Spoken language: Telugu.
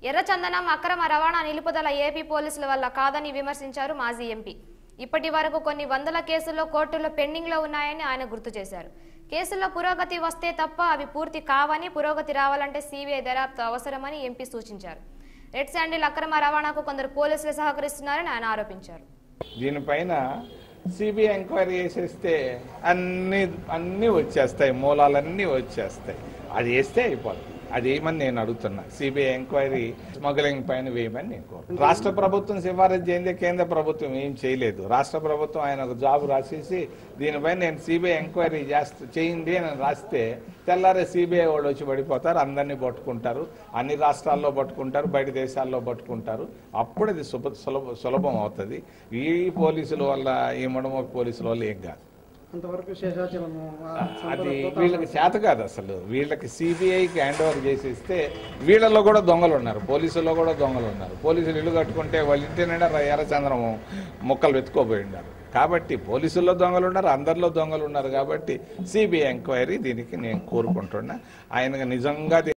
ఎర్రచందనం అక్రమ రవాణా నిలుపుదల ఏపీ పోలీసుల వల్ల కాదని విమర్శించారు మాజీ ఎంపీ ఇప్పటి వరకు కొన్ని వందల కేసుల్లో కోర్టుల్లో పెండింగ్లో ఉన్నాయని ఆయన గుర్తు చేశారు కేసుల్లో పురోగతి వస్తే తప్ప అవి పూర్తి కావని పురోగతి రావాలంటే సిబిఐ దర్యాప్తు అవసరమని ఎంపీ సూచించారు రెడ్ శాండిల్ అక్రమ రవాణాకు కొందరు పోలీసులు సహకరిస్తున్నారని ఆయన ఆరోపించారు దీనిపైన సిబిఐ ఎంక్వైరీ చేసేస్తే అన్ని అన్నీ వచ్చేస్తాయి మూలాలన్నీ వచ్చేస్తాయి అది వేస్తే అయిపోతుంది అది ఏమని నేను అడుగుతున్నా సిబిఐ ఎంక్వైరీ స్మగ్లింగ్ పైన వేయమని నేను కోరు రాష్ట్ర ప్రభుత్వం సిఫారసు చేయండి కేంద్ర ప్రభుత్వం ఏం చేయలేదు రాష్ట్ర ప్రభుత్వం ఆయన ఒక జాబ్ రాసేసి దీనిపైన నేను సిబిఐ ఎంక్వైరీ చేస్తా చేయండి అని రాస్తే తెల్లారే సిబిఐ వాళ్ళు వచ్చి పడిపోతారు అందరినీ పట్టుకుంటారు అన్ని రాష్ట్రాల్లో పట్టుకుంటారు బయట దేశాల్లో పట్టుకుంటారు అప్పుడు అది సులభ సులభ సులభం అవుతుంది ఈ పోలీసుల వల్ల ఈ మడమ పోలీసుల వల్ల ఏం కాదు అంతవరకు శేషాచలము ఆ సంపద అది పోతా వీళ్ళకి చేత కాదు అసలు వీళ్ళకి సిబిఐకి హ్యాండ్ ఓవర్ చేసేస్తే వీళ్ళలో కూడా దొంగలు ఉన్నారు పోలీసుల్లో కూడా దొంగలు ఉన్నారు పోలీసులు ఇల్లు కట్టుకుంటే వాళ్ళ ఇంటి నిండా ఎర్రచంద్రం మొక్కలు వెతుకోబోయి ఉన్నారు కాబట్టి పోలీసుల్లో దొంగలు ఉన్నారు అందరిలో దొంగలు ఉన్నారు కాబట్టి సిబిఐ ఎంక్వైరీ దీనికి నేను కోరుకుంటున్నా ఆయన నిజంగా